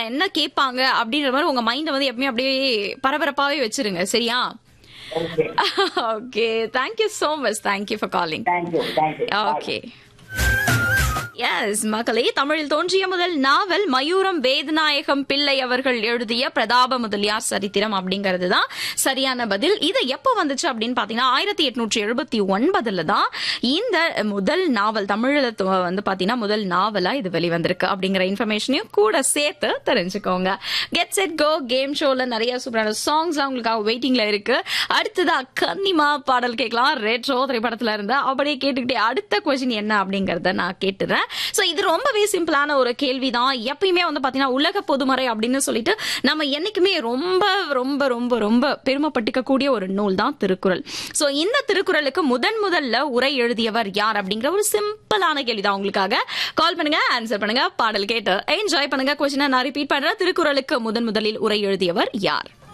என்ன கேட்பாங்க அப்படின்ற மாதிரி உங்க மைண்ட வந்து எப்பவுமே அப்படியே பரபரப்பாவே வச்சிருங்க சரியா okay okay thank you so much thank you for calling thank you thank you okay yes மக்களே தமிழில் தோன்றிய முதல் நாவல் மயூரம் வேதநாயகம் பிள்ளை அவர்கள் எழுதிய பிரதாப முதலியார் சரித்திரம் அப்படிங்கிறது தான் சரியான பதில் இது எப்போ வந்துச்சு அப்படின்னு பாத்தீங்கன்னா ஆயிரத்தி எட்நூற்றி எழுபத்தி ஒன்பதுல தான் இந்த முதல் நாவல் தமிழ்ல து- வந்து பாத்தீங்கன்னா முதல் நாவலா இது வெளிவந்திருக்கு அப்படிங்கிற இன்ஃபர்மேஷனையும் கூட சேர்த்து தெரிஞ்சுக்கோங்க கெட் செட் கோ கேம் ஷோல நிறைய சூப்பரான சாங்ஸ் உங்களுக்காக வெயிட்டிங்ல இருக்கு அடுத்ததா கன்னிமா பாடல் கேட்கலாம் ரெட்ரோ திரைப்படத்துல இருந்து அப்படியே கேட்டுக்கிட்டே அடுத்த கொஸ்டின் என்ன அப்படிங்கறத நான் கேட்டுறேன் சோ இது ரொம்பவே சிம்பிளான ஒரு கேள்விதான் எப்பயுமே வந்து பாத்தீங்கன்னா உலக பொதுமறை அப்படின்னு சொல்லிட்டு நம்ம என்னைக்குமே ரொம்ப ரொம்ப ரொம்ப ரொம்ப பெருமைப்பட்டுக்க கூடிய ஒரு நூல் தான் திருக்குறள் சோ இந்த திருக்குறளுக்கு முதன் முதல்ல உரை எழுதியவர் யார் அப்படிங்கிற ஒரு சிம்பிளான கேள்விதான் உங்களுக்காக கால் பண்ணுங்க ஆன்சர் பண்ணுங்க பாடல் கேட்டு என்ஜாய் பண்ணுங்க கொஸ்டினை நான் ரிப்பீட் பண்றேன் திருக்குறளுக்கு முதன் முதலில் உரை எழுதியவர் யார்